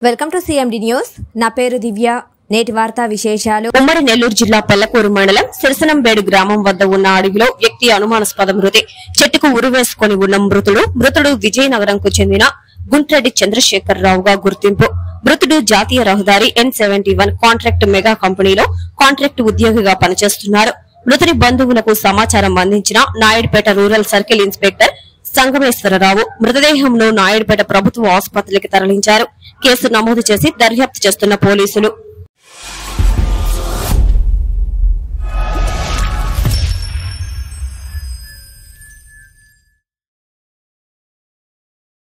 welcome to CMD news నా పేరు దివ్య నేటి వార్తా విశేషాలు ఉమ్మడి నెల్లూరు జిల్లా పెళ్లకూరు మండలం సిరసనంబేడు గ్రామం వద్ద ఉన్న అడవిలో వ్యక్తి అనుమానాస్పద మృతి చెట్టుకు ఉరివేసుకుని ఉన్న మృతుడు మృతుడు విజయనగరంకు చెందిన గుంట్రెడ్డి చంద్రశేఖరరావుగా గుర్తింపు మృతుడు జాతీయ రహదారి N seventy one contract mega కంపెనీలో కాంట్రాక్ట్ ఉద్యోగిగా పనిచేస్తున్నారు మృతుడి బంధువులకు సమాచారం అందించిన Naidupeta rural circle inspector Sangameswararao మృతదేహంను నాయుడుపేట ప్రభుత్వ ఆసుపత్రికి తరలించారు కేసు నమోదు చేసి దర్యాప్తు చేస్తున్న పోలీసులు